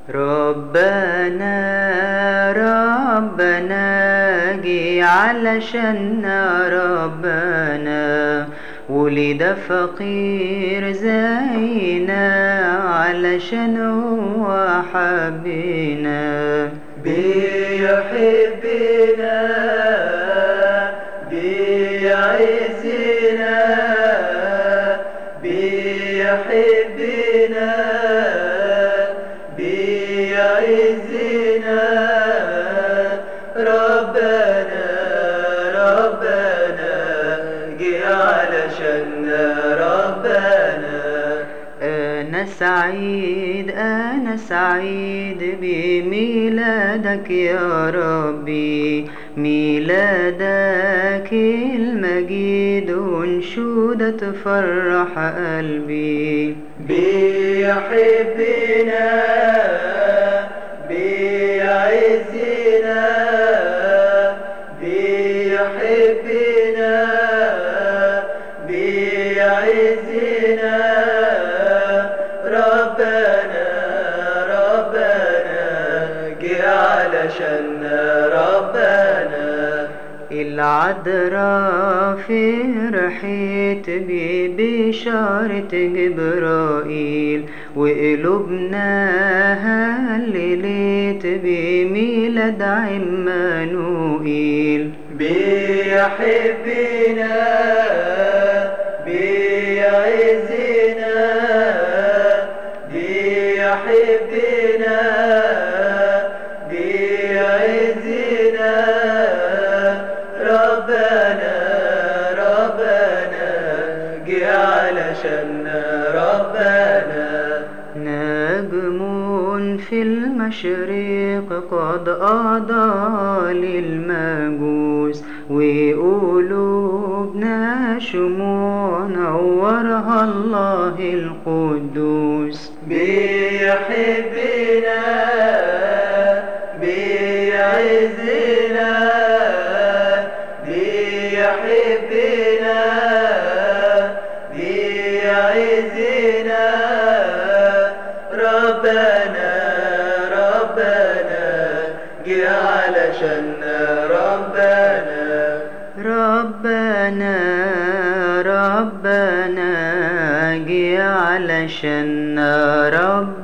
ربنا ربنا جي علشان ربنا ولد فقير زينا علشان هو حبنا بيحبنا بيعزنا بيحبنا بيعزنا ربنا ربنا جه علشاننا ربنا أنا سعيد أنا سعيد بميلادك يا ربي ميلادك المجيد وانشودة تفرح قلبي بيحبنا بيعزنا بيحبنا بيعزنا ربنا ربنا جه علشاننا ربنا العذراء فرحت ببشارة جبرائيل وقلوبنا هللت بميلاد عمانوئيل بيحبنا بيعزنا بيحبنا بيعزنا ربنا ربنا جه علشاننا ربنا نجم في المشرق قد أضاء للمجوس وقلوبنا شموع نورها الله القدوس بيحبنا بيعزنا بيحبنا بيعزنا ربنا ربنا جه علشاننا ربنا ربنا ربنا جه علشان ربنا